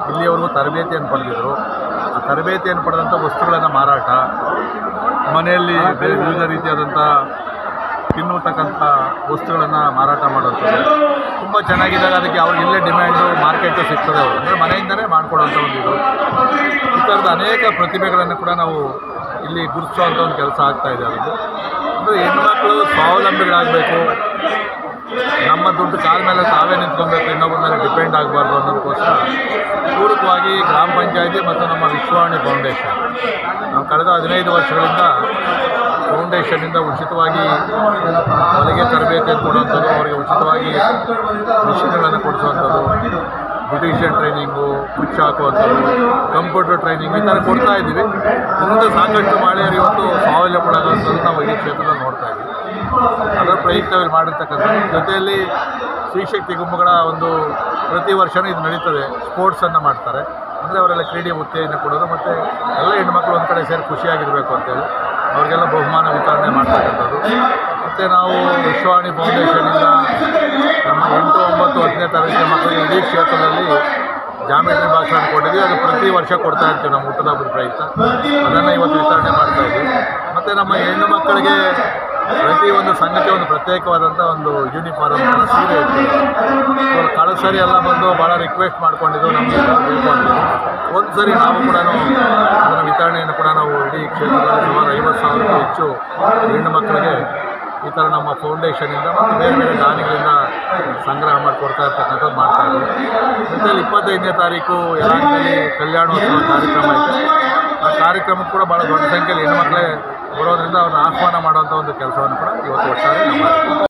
ಇಲ್ಲಿಯವರೆಗೂ ತರಬೇತಿಯನ್ನು ಪಡೆದಿದ್ದರು ಆ ತರಬೇತಿಯನ್ನು ಪಡೆದಂಥ ವಸ್ತುಗಳನ್ನು ಮಾರಾಟ ಮನೆಯಲ್ಲಿ ಬೇರೆ ವಿವಿಧ ರೀತಿಯಾದಂಥ ತಿನ್ನುತಕ್ಕಂಥ ವಸ್ತುಗಳನ್ನು ಮಾರಾಟ ಮಾಡುವಂಥದ್ದು ತುಂಬ ಚೆನ್ನಾಗಿದ್ದಾಗ ಅದಕ್ಕೆ ಅವ್ರಿಗೆ ಇಲ್ಲೇ ಡಿಮ್ಯಾಂಡು ಮಾರ್ಕೆಟು ಸಿಗ್ತದೆ ಅವರು ಅಂದರೆ ಮನೆಯಿಂದಲೇ ಮಾಡಿಕೊಡುವಂಥ ಒಂದು ಇದು ಈ ಥರದ ಅನೇಕ ಪ್ರತಿಭೆಗಳನ್ನು ಕೂಡ ನಾವು ಇಲ್ಲಿ ಗುರುತಿಸುವಂಥ ಒಂದು ಕೆಲಸ ಆಗ್ತಾ ಇದೆ ಅದನ್ನು ಅಂದರೆ ಹೆಣ್ಮಕ್ಳು ಸ್ವಾವಲಂಬಿಗಳಾಗಬೇಕು ನಮ್ಮ ದುಡ್ಡು ಕಾಲ ಮೇಲೆ ತಾವೇ ನಿಂತ್ಕೊಬೇಕು ಇನ್ನೊಬ್ಬರ ಮೇಲೆ ಡಿಪೆಂಡ್ ಆಗಬಾರ್ದು ಅನ್ನೋದಕ್ಕೋಸ್ಕರ ಪೂರಕವಾಗಿ ಗ್ರಾಮ ಪಂಚಾಯತಿ ಮತ್ತು ನಮ್ಮ ವಿಶ್ವವಾಣಿ ಫೌಂಡೇಶನ್ ನಾವು ಕಳೆದ ಹದಿನೈದು ವರ್ಷಗಳಿಂದ ಫೌಂಡೇಶನ್ನಿಂದ ಉಚಿತವಾಗಿ ಹೊಲಿಗೆ ತರಬೇತಿಯನ್ನು ಕೊಡುವಂಥದ್ದು ಅವರಿಗೆ ಉಚಿತವಾಗಿ ಮಿಷಿನ್ಗಳನ್ನು ಕೊಡಿಸುವಂಥದ್ದು ಬ್ಯೂಟಿಷಿಯನ್ ಟ್ರೈನಿಂಗು ಕುಚ್ಚು ಹಾಕುವಂಥದ್ದು ಕಂಪ್ಯೂಟರ್ ಟ್ರೈನಿಂಗ್ ಈ ಥರ ಕೊಡ್ತಾ ಇದ್ದೀವಿ ಇದರಿಂದ ಸಾಕಷ್ಟು ಮಹಿಳೆಯರು ಇವತ್ತು ಸ್ವಾವಲಂಬಳಾಗುವಂಥದ್ದು ನಾವು ಇಡೀ ಕ್ಷೇತ್ರದಲ್ಲಿ ನೋಡ್ತಾ ಇದ್ದೀವಿ ಅದರ ಪ್ರಯುಕ್ತವಾಗಿ ಮಾಡಿರ್ತಕ್ಕಂಥದ್ದು ಜೊತೆಯಲ್ಲಿ ಸ್ತ್ರೀಶಕ್ತಿ ಗುಂಪುಗಳ ಒಂದು ಪ್ರತಿ ವರ್ಷವೂ ಇದು ನಡೀತದೆ ಸ್ಪೋರ್ಟ್ಸನ್ನು ಮಾಡ್ತಾರೆ ಅಂದರೆ ಅವರೆಲ್ಲ ಕ್ರೀಡೆ ಉತ್ತೇಜನ ಕೊಡೋದು ಮತ್ತು ಎಲ್ಲ ಹೆಣ್ಮಕ್ಳು ಒಂದು ಕಡೆ ಸೇರಿ ಖುಷಿಯಾಗಿರಬೇಕು ಅಂತೇಳಿ ಅವ್ರಿಗೆಲ್ಲ ಬಹುಮಾನ ವಿತರಣೆ ಮಾಡ್ತಕ್ಕಂಥದ್ದು ಮತ್ತು ನಾವು ವಿಶ್ವವಾಣಿ ಫೌಂಡೇಶನಿಂದ ನಮ್ಮ ಎಂಟು ಒಂಬತ್ತು ಹತ್ತನೇ ತರಗತಿ ಮಕ್ಕಳಿಗೆ ಇಡೀ ಕ್ಷೇತ್ರದಲ್ಲಿ ಜಾಮಿಟ್ರಿ ಬಾಕ್ಸನ್ನು ಕೊಟ್ಟಿದ್ದೀವಿ ಅದು ಪ್ರತಿ ವರ್ಷ ಕೊಡ್ತಾ ಇರ್ತೀವಿ ನಮ್ಮ ಹುಟ್ಟದ ಹಬ್ಬದ ಪ್ರಯುಕ್ತ ಅದನ್ನು ಇವತ್ತು ವಿತರಣೆ ಮಾಡ್ತಾ ಇದ್ದೀವಿ ಮತ್ತು ನಮ್ಮ ಹೆಣ್ಣು ಮಕ್ಕಳಿಗೆ ಪ್ರತಿ ಒಂದು ಸಂಘಕ್ಕೆ ಒಂದು ಪ್ರತ್ಯೇಕವಾದಂಥ ಒಂದು ಯೂನಿಫಾರ್ಮ್ ಸೀರೆ ಇರ್ತದೆ ಇವಾಗ ಕಳೆದ ಸರಿ ಎಲ್ಲ ಬಂದು ಭಾಳ ರಿಕ್ವೆಸ್ಟ್ ಮಾಡ್ಕೊಂಡಿದ್ದು ನಮಗೆ ಈ ಥರ ಬೇಕು ಅಂತ ಒಂದು ಸರಿ ನಾವು ಕೂಡ ಅದರ ವಿತರಣೆಯನ್ನು ಕೂಡ ನಾವು ಇಡೀ ಕ್ಷೇತ್ರದಲ್ಲಿ ಸುಮಾರು ಐವತ್ತು ಸಾವಿರಕ್ಕೂ ಹೆಚ್ಚು ಹೆಣ್ಣು ಮಕ್ಕಳಿಗೆ ಈ ಥರ ನಮ್ಮ ಫೌಂಡೇಶನಿಂದ ಮತ್ತು ಬೇರೆ ಬೇರೆ ದಾನಿಗಳಿಂದ ಸಂಗ್ರಹ ಮಾಡಿ ಕೊಡ್ತಾ ಇರ್ತಕ್ಕಂಥದ್ದು ಮಾಡ್ತಾ ಇದ್ದೀವಿ ಜೊತೆಯಲ್ಲಿ ಇಪ್ಪತ್ತೈದನೇ ತಾರೀಕು ಯಲಾಂಗಲ್ಲಿ ಕಲ್ಯಾಣೋತ್ಸವ ಕಾರ್ಯಕ್ರಮ ಐತೆ ಆ ಕಾರ್ಯಕ್ರಮಕ್ಕೆ ಕೂಡ ಭಾಳ ದೊಡ್ಡ ಸಂಖ್ಯೆಯಲ್ಲಿ ಹೆಣ್ಮಕ್ಳೇ ಬರೋದ್ರಿಂದ ಅವ್ರನ್ನ ಆಹ್ವಾನ ಮಾಡುವಂಥ ಒಂದು ಕೆಲಸವನ್ನು ಕೂಡ ಇವತ್ತು ಒಟ್ಟಾರೆ ನಾವು ಮಾಡ್ತೀವಿ